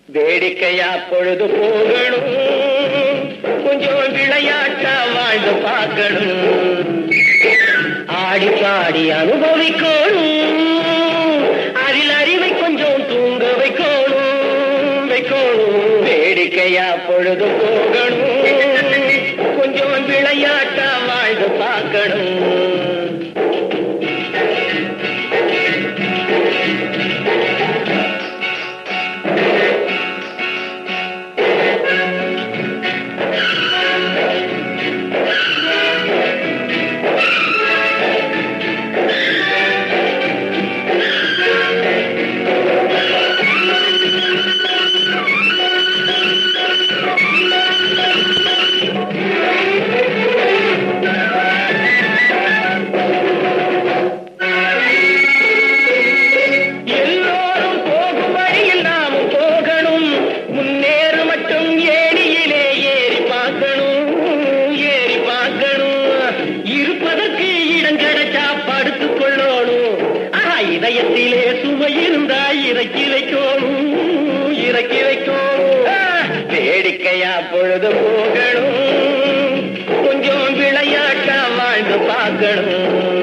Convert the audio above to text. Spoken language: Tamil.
வேடிக்கையா பொழுது போகணும் கொஞ்சம் விளையாட்டா வாழ்ந்து பார்க்கணும் ஆடி பாடி அனுபவிக்கணும் அதில் அறிவை கொஞ்சம் தூங்க வைக்கணும் வைக்கணும் வேடிக்கையா பொழுது போகணும் கொஞ்சம் விளையாட்டா வாழ்ந்து பார்க்கணும் எல்லோரும் போகும் வழியில் நாமும் போகணும் முன்னேற மட்டும் ஏணியிலே ஏறி பார்க்கணும் ஏறி பார்க்கணும் இருப்பதற்கு இடம் கிடைச்சா படுத்துக் கொள்ளணும் ஆஹா இதயத்திலே சுமை இருந்தா இறக்கி வைக்கணும் இறக்கி வைக்கணும் ஆ, வேடிக்கையா பொழுது போகணும் கொஞ்சம் விளையாட்டா வாழ்ந்து பார்க்கணும்